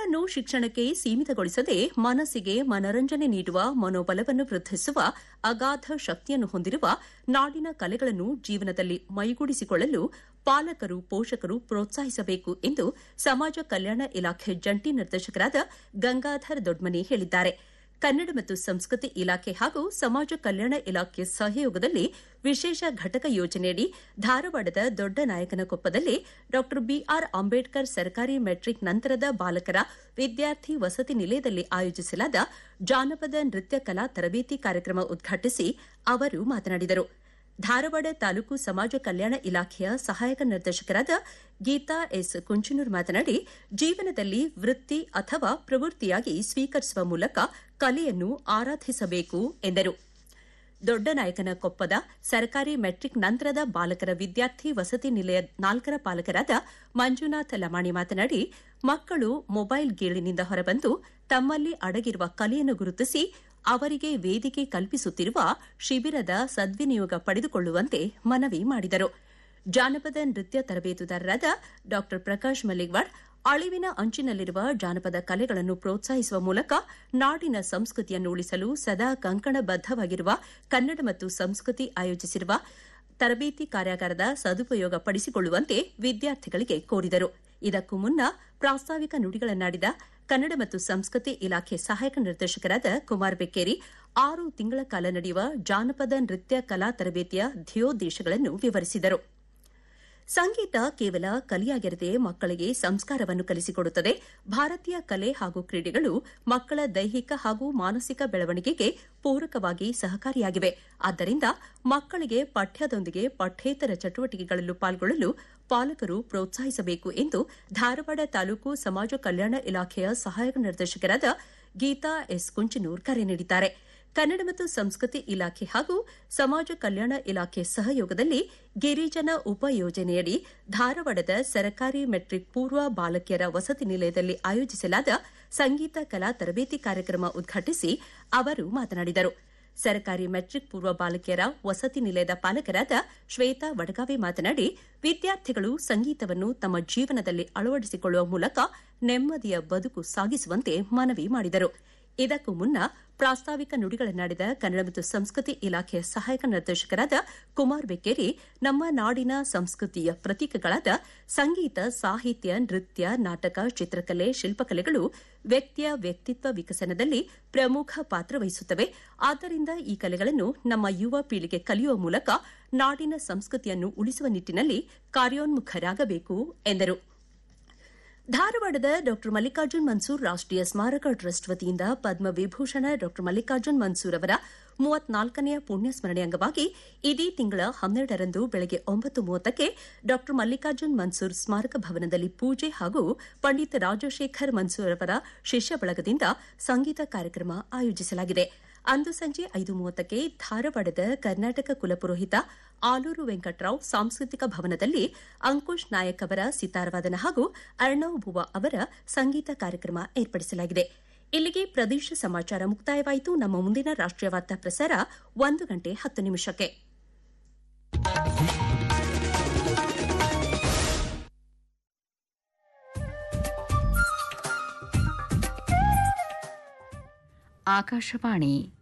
ಮಕ್ಕಳನ್ನು ಶಿಕ್ಷಣಕ್ಕೆ ಸೀಮಿತಗೊಳಿಸದೆ ಮನಸ್ಸಿಗೆ ಮನರಂಜನೆ ನೀಡುವ ಮನೋಬಲವನ್ನು ವೃದ್ಧಿಸುವ ಅಗಾಧ ಶಕ್ತಿಯನ್ನು ಹೊಂದಿರುವ ನಾಡಿನ ಕಲೆಗಳನ್ನು ಜೀವನದಲ್ಲಿ ಮೈಗೂಡಿಸಿಕೊಳ್ಳಲು ಪಾಲಕರು ಪೋಷಕರು ಪ್ರೋತ್ಸಾಹಿಸಬೇಕು ಎಂದು ಸಮಾಜ ಕಲ್ಯಾಣ ಇಲಾಖೆ ಜಂಟಿ ನಿರ್ದೇಶಕರಾದ ಗಂಗಾಧರ್ ದೊಡ್ಮನಿ ಹೇಳಿದ್ದಾರೆ ಕನ್ನಡ ಮತ್ತು ಸಂಸ್ಕೃತಿ ಇಲಾಖೆ ಹಾಗೂ ಸಮಾಜ ಕಲ್ಯಾಣ ಇಲಾಖೆ ಸಹಯೋಗದಲ್ಲಿ ವಿಶೇಷ ಘಟಕ ಯೋಜನೆಯಡಿ ಧಾರವಾಡದ ದೊಡ್ಡನಾಯಕನಕೊಪ್ಪದಲ್ಲಿ ಡಾ ಬಿಆರ್ ಅಂಬೇಡ್ಕರ್ ಸರ್ಕಾರಿ ಮೆಟ್ರಿಕ್ ನಂತರದ ಬಾಲಕರ ವಿದ್ಯಾರ್ಥಿ ವಸತಿ ನಿಲಯದಲ್ಲಿ ಆಯೋಜಿಸಲಾದ ಜಾನಪದ ನೃತ್ಯ ಕಲಾ ತರಬೇತಿ ಕಾರ್ಯಕ್ರಮ ಉದ್ಘಾಟಿಸಿ ಅವರು ಮಾತನಾಡಿದರು ಧಾರವಾಡ ತಾಲೂಕು ಸಮಾಜ ಕಲ್ಯಾಣ ಇಲಾಖೆಯ ಸಹಾಯಕ ನಿರ್ದೇಶಕರಾದ ಗೀತಾ ಎಸ್ ಕುಂಚನೂರ್ ಮಾತನಾಡಿ ಜೀವನದಲ್ಲಿ ವೃತ್ತಿ ಅಥವಾ ಪ್ರವೃತ್ತಿಯಾಗಿ ಸ್ವೀಕರಿಸುವ ಮೂಲಕ ಕಲೆಯನ್ನು ಆರಾಧಿಸಬೇಕು ಎಂದರು ದೊಡ್ಡನಾಯಕನ ಕೊಪ್ಪದ ಸರ್ಕಾರಿ ಮೆಟ್ರಿಕ್ ನಂತರದ ಬಾಲಕರ ವಿದ್ಯಾರ್ಥಿ ವಸತಿ ನಿಲಯ ನಾಲ್ಕರ ಪಾಲಕರಾದ ಮಂಜುನಾಥ್ ಲಮಾಣಿ ಮಾತನಾಡಿ ಮಕ್ಕಳು ಮೊಬೈಲ್ ಗೇಳಿನಿಂದ ಹೊರಬಂದು ತಮ್ಮಲ್ಲಿ ಅಡಗಿರುವ ಕಲೆಯನ್ನು ಗುರುತಿಸಿ ಅವರಿಗೆ ವೇದಿಕೆ ಕಲ್ಪಿಸುತ್ತಿರುವ ಶಿಬಿರದ ಸದ್ವಿನಿಯೋಗ ಪಡೆದುಕೊಳ್ಳುವಂತೆ ಮನವಿ ಮಾಡಿದರು ಜಾನಪದ ನೃತ್ಯ ತರಬೇತುದಾರರಾದ ಡಾ ಪ್ರಕಾಶ್ ಮಲ್ಲಿಗ್ವಾಡ್ ಅಳಿವಿನ ಅಂಚಿನಲ್ಲಿರುವ ಜಾನಪದ ಕಲೆಗಳನ್ನು ಪ್ರೋತ್ಸಾಹಿಸುವ ಮೂಲಕ ನಾಡಿನ ಸಂಸ್ಕೃತಿಯನ್ನು ಉಳಿಸಲು ಸದಾ ಕಂಕಣಬದ್ದವಾಗಿರುವ ಕನ್ನಡ ಮತ್ತು ಸಂಸ್ಕೃತಿ ಆಯೋಜಿಸಿರುವ ತರಬೇತಿ ಕಾರ್ಯಾಗಾರದ ಸದುಪಯೋಗ ಪಡಿಸಿಕೊಳ್ಳುವಂತೆ ವಿದ್ಯಾರ್ಥಿಗಳಿಗೆ ಕೋರಿದರು ಇದಕ್ಕೂ ಮುನ್ನ ಪ್ರಾಸ್ತಾವಿಕ ನುಡಿಗಳನ್ನಾಡಿದ ಕನ್ನಡ ಮತ್ತು ಸಂಸ್ಕೃತಿ ಇಲಾಖೆ ಸಹಾಯಕ ನಿರ್ದೇಶಕರಾದ ಕುಮಾರ್ ಬೆಕ್ಕೇರಿ ಆರು ತಿಂಗಳ ಕಾಲ ನಡೆಯುವ ಜಾನಪದ ನೃತ್ಯ ಕಲಾ ತರಬೇತಿಯ ಧ್ಯೇಯೋದ್ದೇಶಗಳನ್ನು ವಿವರಿಸಿದರು ಸಂಗೀತ ಕೇವಲ ಕಲೆಯಾಗಿರದೆ ಮಕ್ಕಳಿಗೆ ಸಂಸ್ಕಾರವನ್ನು ಕಲಿಸಿಕೊಡುತ್ತದೆ ಭಾರತೀಯ ಕಲೆ ಹಾಗೂ ಕ್ರೀಡೆಗಳು ಮಕ್ಕಳ ದೈಹಿಕ ಹಾಗೂ ಮಾನಸಿಕ ಬೆಳವಣಿಗೆಗೆ ಪೂರಕವಾಗಿ ಸಹಕಾರಿಯಾಗಿವೆ ಆದ್ದರಿಂದ ಮಕ್ಕಳಿಗೆ ಪಠ್ಯದೊಂದಿಗೆ ಪಠ್ಯೇತರ ಚಟುವಟಿಕೆಗಳಲ್ಲೂ ಪಾಲ್ಗೊಳ್ಳಲು ಪಾಲಕರು ಪ್ರೋತ್ಸಾಹಿಸಬೇಕು ಎಂದು ಧಾರವಾಡ ತಾಲೂಕು ಸಮಾಜ ಕಲ್ಯಾಣ ಇಲಾಖೆಯ ಸಹಾಯಕ ನಿರ್ದೇಶಕರಾದ ಗೀತಾ ಎಸ್ ಕುಂಚನೂರ್ ಕರೆ ನೀಡಿದ್ದಾರೆ ಕನ್ನಡ ಮತ್ತು ಸಂಸ್ಕೃತಿ ಇಲಾಖೆ ಹಾಗೂ ಸಮಾಜ ಕಲ್ಯಾಣ ಇಲಾಖೆ ಸಹಯೋಗದಲ್ಲಿ ಗಿರಿಜನ ಉಪ ಯೋಜನೆಯಡಿ ಧಾರವಾಡದ ಸರ್ಕಾರಿ ಮೆಟ್ರಿಕ್ ಪೂರ್ವ ಬಾಲಕಿಯರ ವಸತಿ ನಿಲಯದಲ್ಲಿ ಆಯೋಜಿಸಲಾದ ಸಂಗೀತ ಕಲಾ ತರಬೇತಿ ಕಾರ್ಯಕ್ರಮ ಉದ್ಘಾಟಿಸಿ ಅವರು ಮಾತನಾಡಿದರು ಸರ್ಕಾರಿ ಮೆಟ್ರಿಕ್ ಪೂರ್ವ ಬಾಲಕಿಯರ ವಸತಿ ನಿಲಯದ ಪಾಲಕರಾದ ಶ್ವೇತಾ ವಡಗಾವೆ ಮಾತನಾಡಿ ವಿದ್ಯಾರ್ಥಿಗಳು ಸಂಗೀತವನ್ನು ತಮ್ಮ ಜೀವನದಲ್ಲಿ ಅಳವಡಿಸಿಕೊಳ್ಳುವ ಮೂಲಕ ನೆಮ್ಮದಿಯ ಬದುಕು ಸಾಗಿಸುವಂತೆ ಮನವಿ ಮಾಡಿದರು ಇದಕ್ಕೂ ಮುನ್ನ ಪ್ರಾಸ್ತಾವಿಕ ನುಡಿಗಳನ್ನಾಡಿದ ಕನ್ನಡ ಮತ್ತು ಸಂಸ್ಕೃತಿ ಇಲಾಖೆಯ ಸಹಾಯಕ ನಿರ್ದೇಶಕರಾದ ಕುಮಾರ್ ಬೆಕ್ಕೇರಿ ನಮ್ಮ ನಾಡಿನ ಸಂಸ್ಕೃತಿಯ ಪ್ರತೀಕಗಳಾದ ಸಂಗೀತ ಸಾಹಿತ್ಯ ನೃತ್ಯ ನಾಟಕ ಚಿತ್ರಕಲೆ ಶಿಲ್ಪಕಲೆಗಳು ವ್ಯಕ್ತಿಯ ವ್ಯಕ್ತಿತ್ವ ವಿಕಸನದಲ್ಲಿ ಪ್ರಮುಖ ಪಾತ್ರ ವಹಿಸುತ್ತವೆ ಆದ್ದರಿಂದ ಈ ಕಲೆಗಳನ್ನು ನಮ್ಮ ಯುವ ಪೀಳಿಗೆ ಕಲಿಯುವ ಮೂಲಕ ನಾಡಿನ ಸಂಸ್ಕೃತಿಯನ್ನು ಉಳಿಸುವ ನಿಟ್ಟಿನಲ್ಲಿ ಕಾರ್ಯೋನ್ಮುಖರಾಗಬೇಕು ಎಂದರು ಧಾರವಾಡದ ಡಾ ಮಲ್ಲಿಕಾರ್ಜುನ್ ಮನ್ಸೂರ್ ರಾಷ್ಟೀಯ ಸ್ಮಾರಕ ಟ್ರಸ್ಟ್ ವತಿಯಿಂದ ಪದ್ಮವಿಭೂಷಣ ಡಾ ಮಲ್ಲಿಕಾರ್ಜುನ್ ಮನ್ಸೂರ್ ಅವರ ಮೂವತ್ನಾಲ್ಕನೆಯ ಪುಣ್ಯಸ್ಮರಣೆ ಅಂಗವಾಗಿ ಇದೇ ತಿಂಗಳ ಹನ್ನೆರಡರಂದು ಬೆಳಗ್ಗೆ ಒಂಬತ್ತು ಮೂವತ್ತಕ್ಕೆ ಡಾ ಮಲ್ಲಿಕಾರ್ಜುನ್ ಮನ್ಸೂರ್ ಸ್ಮಾರಕ ಭವನದಲ್ಲಿ ಪೂಜೆ ಹಾಗೂ ಪಂಡಿತ್ ರಾಜಶೇಖರ್ ಮನ್ಸೂರ್ ಅವರ ಶಿಷ್ಯ ಬಳಗದಿಂದ ಸಂಗೀತ ಕಾರ್ಯಕ್ರಮ ಆಯೋಜಿಸಲಾಗಿದೆ ಅಂದು ಸಂಜೆ ಐದು ಮೂವತ್ತಕ್ಕೆ ಧಾರವಾಡದ ಕರ್ನಾಟಕ ಕುಲಪುರೋಹಿತ ಆಲೂರು ವೆಂಕಟರಾವ್ ಸಾಂಸ್ಕೃತಿಕ ಭವನದಲ್ಲಿ ಅಂಕುಶ್ ನಾಯಕ್ ಅವರ ಸಿತಾರವಾದನ ಹಾಗೂ ಅರ್ಣವ್ ಬುವಾ ಅವರ ಸಂಗೀತ ಕಾರ್ಯಕ್ರಮ ಏರ್ಪಡಿಸಲಾಗಿದೆ ಇಲ್ಲಿಗೆ ಪ್ರದೇಶ ಸಮಾಚಾರ ಮುಕ್ತಾಯವಾಯಿತು ನಮ್ಮ ಮುಂದಿನ ರಾಷ್ಟೀಯ ವಾರ್ತಾ ಪ್ರಸಾರ ಒಂದು ಗಂಟೆ ಹತ್ತು ನಿಮಿಷಕ್ಕೆ ಆಕಾಶವಾಣಿ